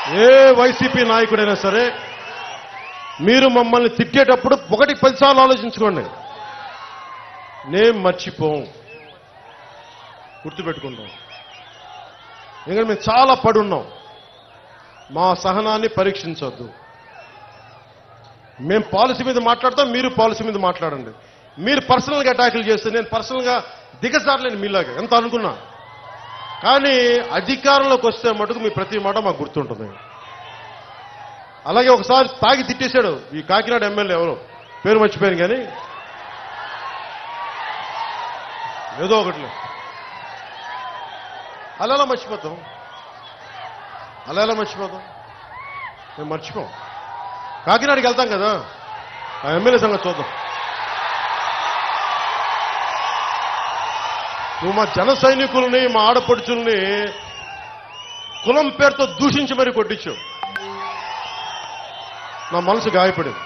ఏ YCP నాయకుడైనా సరే మీరు మమ్మల్ని తిట్టేటప్పుడు ఒకటి పదిసార్లు ఆలోచించుకోండి నేను మర్చిపోం గుర్తుపెట్టుకుంటాం ఎందుకంటే మేము చాలా పడున్నాం మా సహనాన్ని పరీక్షించొద్దు మేము పాలసీ మీద మాట్లాడతాం మీరు పాలసీ మీద మాట్లాడండి మీరు పర్సనల్గా అటాకులు చేస్తే నేను పర్సనల్గా దిగజారలేను మీలాగా ఎంత అనుకున్నా కానీ అధికారంలోకి వస్తే మటుకు మీ ప్రతి మాట మాకు గుర్తుంటుంది అలాగే ఒకసారి తాగి తిట్టేశాడు ఈ కాకినాడ ఎమ్మెల్యే ఎవరు పేరు మర్చిపోయాను కానీ ఏదో ఒకటి అలా ఎలా మర్చిపోతాం అలా ఎలా మర్చిపోతాం మేము మర్చిపోం కాకినాడకి వెళ్తాం కదా ఆ ఎమ్మెల్యే సంగతి చూద్దాం నువ్వు మా జన సైనికుల్ని మా ఆడపడుచుల్ని కులం పేరుతో దూషించి మరీ కొట్టించావు నా మనసు గాయపడింది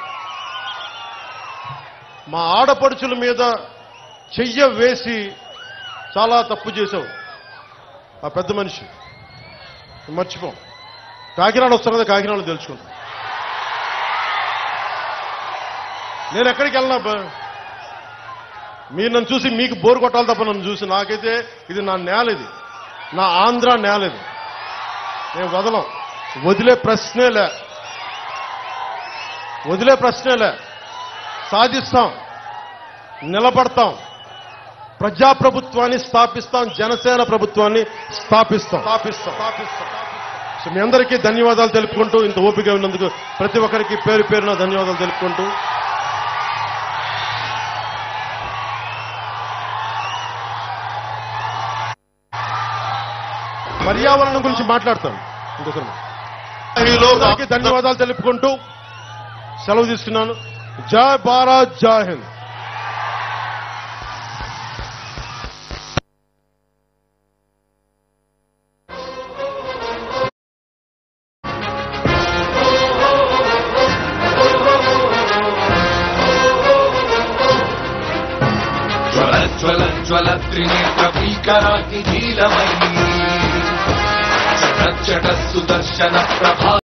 మా ఆడపడుచుల మీద చెయ్య వేసి చాలా తప్పు చేశావు ఆ పెద్ద మనిషి మర్చిపోం కాకినాడ వస్తాను కదా కాకినాడలో తెలుసుకుంటాం నేను ఎక్కడికి వెళ్ళినా అబ్బా మీరు నన్ను చూసి మీకు బోరు కొట్టాలి తప్ప నన్ను చూసి నాకైతే ఇది నా నేల ఇది నా ఆంధ్ర నేల ఇది నేను వదలం వదిలే ప్రశ్నే లే వదిలే ప్రశ్నే లే సాధిస్తాం నిలబడతాం ప్రజాప్రభుత్వాన్ని స్థాపిస్తాం జనసేన ప్రభుత్వాన్ని స్థాపిస్తాం స్థాపిస్తాం స్థాపిస్తాం సో మీ అందరికీ ధన్యవాదాలు తెలుపుకుంటూ ఇంత ఓపిక ఉన్నందుకు ప్రతి ఒక్కరికి పేరు పేరున ధన్యవాదాలు తెలుపుకుంటూ పర్యావరణం గురించి మాట్లాడతాం ఇంకొకరు అందరికీ ధన్యవాదాలు తెలుపుకుంటూ సెలవు తీసుకున్నాను జై భారత్ జై హింద్ జ్వల జ్వల జ్వల త్రినేత్ర భీకరాగ్ని నీలమయీ చట చట సుదర్శన ప్రభా